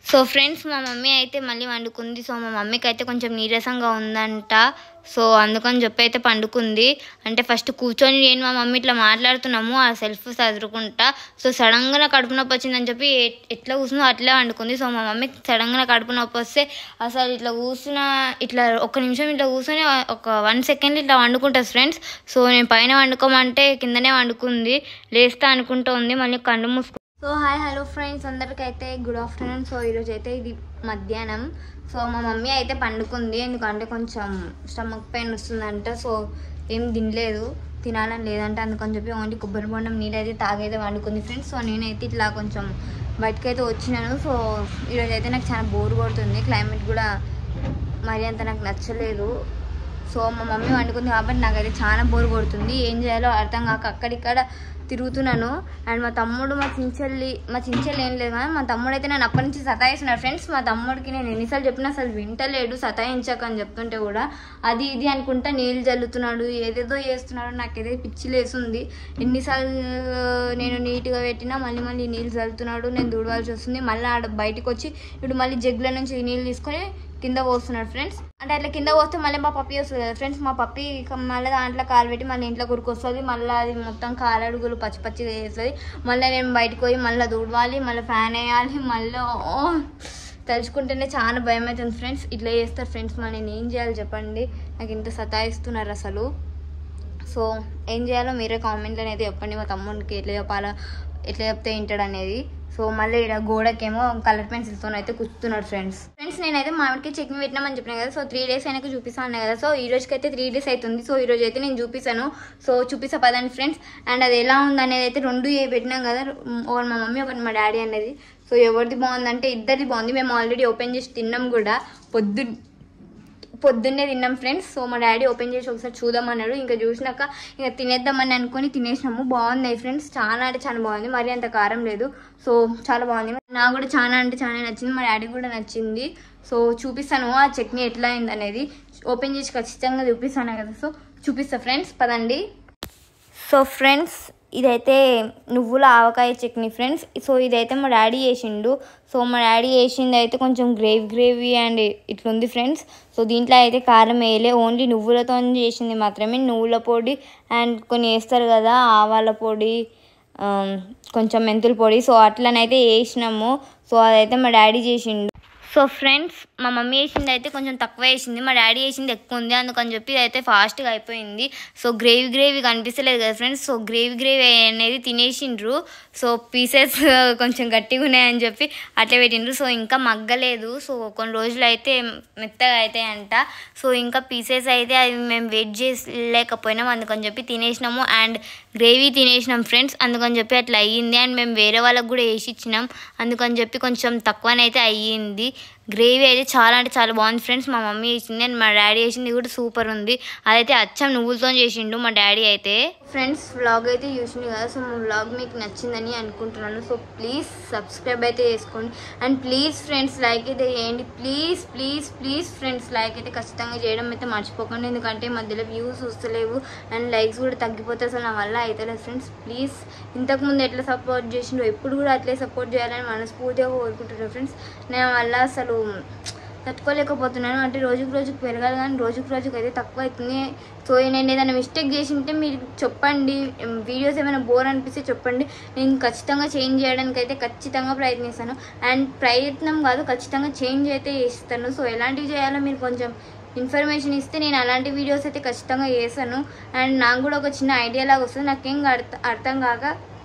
so friends మా mummy అయితే మళ్ళీ వండుకుంది సో మా మమ్మీకి అయితే కొంచెం నీరసంగా ఉందంట సో అందుకని చెప్పి అయితే పండుకుంది అంటే ఫస్ట్ కూర్చొని నేను మా మమ్మీ ఇట్లా మాట్లాడుతున్నాము ఆ సెల్ఫ్ చదువుకుంటా సో సడన్గా నాకు కడుపు నొప్పి వచ్చిందని చెప్పి ఎ- ఎట్లా కూర్చుందో అట్లే వండుకుంది సో మా మమ్మీకి సడన్గా కడుపు నొప్పి వస్తే అసలు ఇట్లా కూర్చున్న ఇట్లా ఒక నిమిషం ఇట్లా కూర్చొని ఒక వన్ సెకండ్ ఇట్లా వండుకుంటుంది ఫ్రెండ్స్ సో నేను పైన వండుకోమంటే కిందనే వండుకుంది లేస్తా అనుకుంటూ ఉంది మళ్ళీ కళ్ళు మూసుకు సో హాయ్ హలో ఫ్రెండ్స్ అందరికైతే గుడ్ ఆఫ్టర్నూన్ సో ఈరోజు అయితే ఇది మధ్యాహ్నం సో మా మమ్మీ అయితే పండుకుంది ఎందుకంటే కొంచెం స్టమక్ పెయిన్ వస్తుందంట సో ఏం తినలేదు తినాలని లేదంటే అందుకని చెప్పి ఓన్లీ కొబ్బరి బొండం నీళ్ళు అయితే తాగైతే వండుకుంది ఫ్రెండ్స్ సో నేనైతే ఇట్లా కొంచెం బయటకైతే వచ్చినాను సో ఈరోజు అయితే నాకు చాలా బోర్ కొడుతుంది క్లైమేట్ కూడా మరి అంత నాకు నచ్చలేదు సో మా మమ్మీ వండుకుంది కాబట్టి నాకైతే చాలా బోర్ కొడుతుంది ఏం చేయాలో అర్థం కాక అక్కడిక్కడ తిరుగుతున్నాను అండ్ మా తమ్ముడు మా చించెల్లి మా చించెల్లి ఏం లేదు కానీ మా తమ్ముడు అయితే నన్ను అప్పటి నుంచి సతాయిస్తున్నాడు ఫ్రెండ్స్ మా తమ్ముడికి నేను ఎన్నిసార్లు చెప్పినా అసలు వింటలేడు సతాయించక అని చెప్తుంటే కూడా అది ఇది అనుకుంటా నీళ్ళు జల్లుతున్నాడు ఏదేదో చేస్తున్నాడు నాకేదో పిచ్చి లేస్తుంది ఎన్నిసార్లు నేను నీట్గా పెట్టినా మళ్ళీ మళ్ళీ నీళ్ళు చల్లుతున్నాడు నేను దూడవలసి వస్తుంది మళ్ళీ ఆడ బయటకు వచ్చి ఇప్పుడు మళ్ళీ జగ్గుల నుంచి నీళ్ళు తీసుకొని కింద పోస్తున్నాడు ఫ్రెండ్స్ అంటే అట్లా కింద పోస్తే మళ్ళీ మా పప్పి వస్తుంది కదా ఫ్రెండ్స్ మా పప్పి మళ్ళీ దాంట్లో కాలు పెట్టి మళ్ళీ ఇంట్లో వస్తుంది మళ్ళీ అది మొత్తం కాలడుగులు పచ్చి పచ్చిగా చేస్తుంది మళ్ళీ నేను బయటకు పోయి మళ్ళీ దూడవాలి మళ్ళీ ఫ్యాన్ వేయాలి మళ్ళీ ఓ తలుచుకుంటేనే చాలా భయం అవుతుంది ఫ్రెండ్స్ ఇట్లా చేస్తారు ఫ్రెండ్స్ మరి నేను ఏం చేయాలి చెప్పండి నాకు ఇంత సతాయిస్తున్నారు అసలు సో ఏం చేయాలో మీరే కామెంట్లో అయితే చెప్పండి మా తమ్ముడికి ఎట్లా చెప్పాలో ఎట్లా చెప్తే వింటాడు అనేది సో మళ్ళీ ఇక్కడ గోడకేమో కలర్ పెన్సిల్తో అయితే కూర్చున్నాడు ఫ్రెండ్స్ ఫ్రెండ్స్ నేనైతే మామిడికి చట్నీ పెట్టినామని చెప్పిన కదా సో త్రీ డేస్ అయినాక చూపిస్తాను కదా సో ఈ రోజుకి అయితే త్రీ డేస్ అవుతుంది సో ఈ రోజు అయితే నేను చూపిస్తాను సో చూపిస్తా పదండి ఫ్రెండ్స్ అండ్ అది ఎలా ఉంది అనేది అయితే రెండు ఏ పెట్టినాం కదా ఒకటి మా మమ్మీ ఒకటి మా డాడీ అనేది సో ఎవరిది బాగుందంటే ఇద్దరిది బాగుంది మేము ఆల్రెడీ ఓపెన్ చేసి తిన్నాం కూడా పొద్దు పొద్దున్నే తిన్నాం ఫ్రెండ్స్ సో మా డాడీ ఓపెన్ చేసి ఒకసారి చూద్దామన్నాడు ఇంకా చూసినాక ఇంకా తినేద్దామని అనుకొని తినేసినాము బాగుంది ఫ్రెండ్స్ చాలా అంటే చాలా బాగుంది మరి అంత కారం లేదు సో చాలా బాగుంది నాకు కూడా చాలా అంటే చాలా నచ్చింది మా డాడీ కూడా నచ్చింది సో చూపిస్తాను ఆ చట్నీ ఎట్లా అయింది అనేది ఓపెన్ చేసి ఖచ్చితంగా చూపిస్తాను కదా సో చూపిస్తా ఫ్రెండ్స్ పదండి సో ఫ్రెండ్స్ ఇదైతే నువ్వుల ఆవకాయ చట్నీ ఫ్రెండ్స్ సో ఇదైతే మా డాడీ చేసిండు సో మా డాడీ చేసింది అయితే కొంచెం గ్రేవీ గ్రేవీ అండ్ ఇట్లుంది ఫ్రెండ్స్ సో దీంట్లో అయితే కారం వేయలే ఓన్లీ నువ్వులతో చేసింది మాత్రమే నువ్వుల పొడి అండ్ కొన్ని వేస్తారు కదా ఆవాల పొడి ఆమ్, కొంచెం మెంతుల పొడి సో అట్లనైతే వేసినాము సో అదైతే మా డాడీ చేసిండు సో ఫ్రెండ్స్ మా మమ్మీ వేసింది అయితే కొంచెం తక్కువ వేసింది మా డాడీ వేసింది ఎక్కువ ఉంది అందుకని చెప్పి ఇదైతే ఫాస్ట్గా అయిపోయింది సో గ్రేవీ గ్రేవీ కనిపిస్తలేదు కదా ఫ్రెండ్స్ సో గ్రేవీ గ్రేవీ అనేది తినేసిండ్రు సో పీసెస్ కొంచెం గట్టిగా ఉన్నాయని చెప్పి అట్లా పెట్టిండ్రు సో ఇంకా మగ్గలేదు సో కొన్ని రోజులు అయితే మెత్తగా అవుతాయంట సో ఇంకా పీసెస్ అయితే అవి మేము వెయిట్ చేయలేకపోయినాం అందుకని చెప్పి తినేసినాము అండ్ గ్రేవీ తినేసినాం ఫ్రెండ్స్ అందుకని చెప్పి అట్లా అయ్యింది అండ్ మేము వేరే వాళ్ళకి కూడా వేసి ఇచ్చినాం అందుకని చెప్పి కొంచెం తక్కువనైతే అయ్యింది గ్రేవీ అయితే చాలా అంటే చాలా బాగుంది ఫ్రెండ్స్ మా మమ్మీ వేసింది అండ్ మా డాడీ వేసింది కూడా సూపర్ ఉంది అదైతే అచ్చం నువ్వులతో చేసిండు మా డాడీ అయితే ఫ్రెండ్స్ వ్లాగ్ అయితే చూసింది కదా సో మా వ్లాగ్ మీకు నచ్చిందని అనుకుంటున్నాను సో ప్లీజ్ సబ్స్క్రైబ్ అయితే చేసుకోండి అండ్ ప్లీజ్ ఫ్రెండ్స్ లైక్ అయితే చేయండి please please please friends like అయితే ఖచ్చితంగా చేయడం అయితే మర్చిపోకండి ఎందుకంటే మధ్యలో వ్యూస్ వస్తలేవు అండ్ లైక్స్ కూడా తగ్గిపోతే అసలు నా వల్ల అవుతలేదు ఫ్రెండ్స్ ప్లీజ్ ఇంతకుముందు ఎట్లా సపోర్ట్ చేసిండో ఎప్పుడు కూడా అట్లే సపోర్ట్ చేయాలని మనస్ఫూర్తిగా కోరుకుంటున్నాను ఫ్రెండ్స్ నా వల్ల అసలు తట్టుకోలేకపోతున్నాను అంటే రోజుకు రోజుకు పెరగాలి కానీ రోజుకు రోజుకు అయితే తక్కువ అవుతుంది సో నేను ఏదైనా మిస్టేక్ చేసి ఉంటే మీరు చెప్పండి వీడియోస్ ఏమైనా బోర్ అనిపిస్తే చెప్పండి నేను ఖచ్చితంగా చేంజ్ చేయడానికి అయితే ఖచ్చితంగా ప్రయత్నిస్తాను అండ్ ప్రయత్నం కాదు ఖచ్చితంగా చేంజ్ అయితే చేస్తాను సో ఎలాంటివి చేయాలో మీరు కొంచెం ఇన్ఫర్మేషన్ ఇస్తే నేను అలాంటి వీడియోస్ అయితే ఖచ్చితంగా చేస్తాను అండ్ నాకు కూడా ఒక చిన్న ఐడియా లాగా వస్తుంది నాకేం అర్థం అర్థం కాక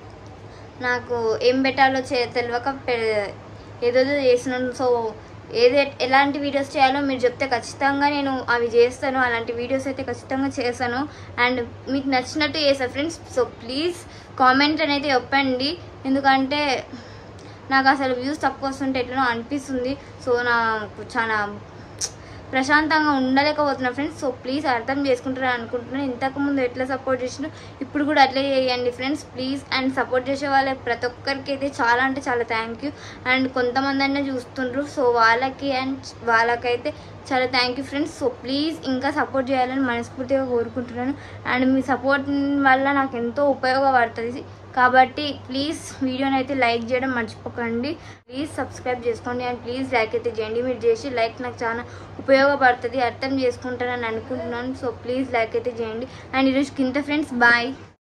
నాకు ఏం పెట్టాలో చే తెలియక పె- ఏదేదో చేస్తున్నాను సో ఏది ఎలాంటి వీడియోస్ చేయాలో మీరు చెప్తే ఖచ్చితంగా నేను అవి చేస్తాను అలాంటి వీడియోస్ అయితే ఖచ్చితంగా చేస్తాను అండ్ మీకు నచ్చినట్టు చేస్తాను ఫ్రెండ్స్ సో ప్లీజ్ కామెంట్ అనేది చెప్పండి ఎందుకంటే నాకు అసలు వ్యూస్ తక్కువ వస్తుంటే ఎట్లనో అనిపిస్తుంది సో నాకు చాలా ప్రశాంతంగా ఉండలేకపోతున్నా ఫ్రెండ్స్ సో ప్లీజ్ అర్థం చేసుకుంటారు అనుకుంటున్నాను ఇంతకుముందు ఎట్లా సపోర్ట్ చేసినా ఇప్పుడు కూడా అట్లే చేయండి ఫ్రెండ్స్ ప్లీజ్ అండ్ సపోర్ట్ చేసే వాళ్ళ ప్రతి ఒక్కరికి అయితే చాలా అంటే చాలా థ్యాంక్ యూ అండ్ కొంతమంది అన్న చూస్తుండ్రు సో వాళ్ళకి అండ్ వాళ్ళకైతే చాలా thank you friends so please ఇంకా సపోర్ట్ చేయాలని మనస్ఫూర్తిగా కోరుకుంటున్నాను అండ్ మీ సపోర్ట్ వల్ల నాకు ఎంతో ఉపయోగపడుతుంది కాబట్టి ప్లీజ్ వీడియోని అయితే లైక్ చేయడం మర్చిపోకండి ప్లీజ్ సబ్స్క్రైబ్ చేసుకోండి అండ్ ప్లీజ్ లైక్ అయితే చేయండి మీరు చేసి లైక్ నాకు చాలా ఉపయోగపడుతుంది అర్థం చేసుకుంటానని అనుకుంటున్నాను సో ప్లీజ్ లైక్ అయితే చేయండి అండ్ ఈరోజు కింద ఫ్రెండ్స్ బాయ్